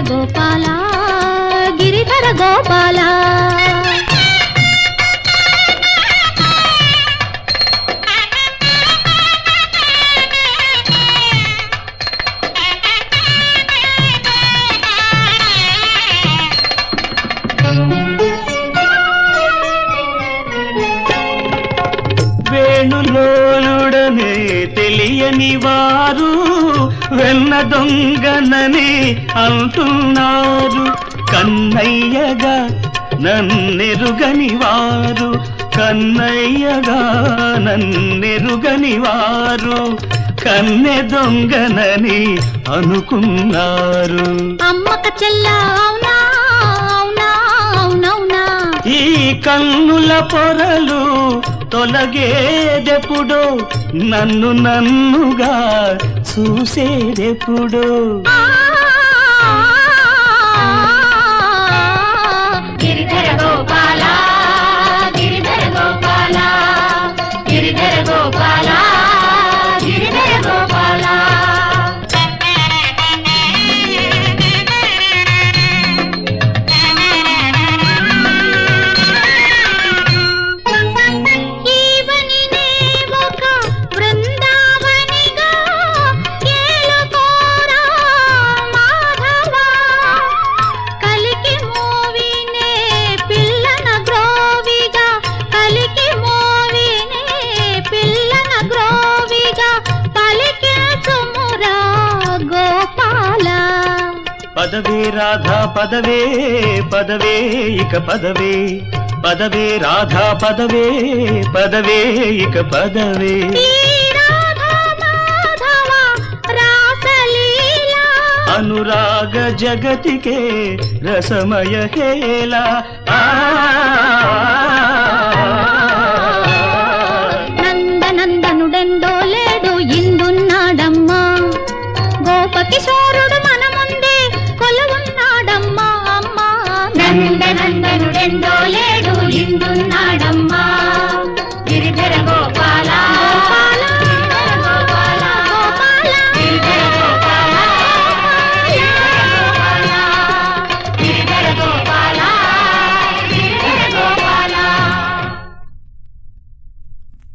గోపాల గిరిధర గోపాల వేణులోలుడనే తెలియని వారు వెన్న దొంగనని అంటున్నారు కన్నయ్యగా నన్నెరుగని వారు కన్నయ్యగా నన్నెరుగని వారు కన్నె దొంగనని అనుకున్నారు అమ్మక చెల్ల అవునా అవునా అవునవునా ఈ కన్నుల పొరలు తొలగేదెప్పుడో నన్ను నన్నుగా చూసేదెప్పుడో గిరిధర గోపాల గిరిధర గోపాల గిరిధర గోపాల గిరిధర గోపాల ఈవనినే ఒక బృందావనిగా ఏలుకోరా మాధవా కలికి మోవినే పిల్లన గ్రోవిగా కలికి మోవినే పిల్లన గ్రోవిగా పలికించుమురా గోపాల పదవే రాధా పదవే పదవే ఇక పదవే పదవే రాధా పదవే పదవే ఇక పదవే ఈ రాధా మాధవ రాసలీలా అనురాగ జగతికే రసమయ హేళ ఆ నందనందనుడెందో లేడు ఇందున్నాడమ్మా గోపకిశోరుడు మన ముందే కొలువున్నాడమ్మా అమ్మా నందనందనుడెందో లేడు ఇందున్నాడమ్మా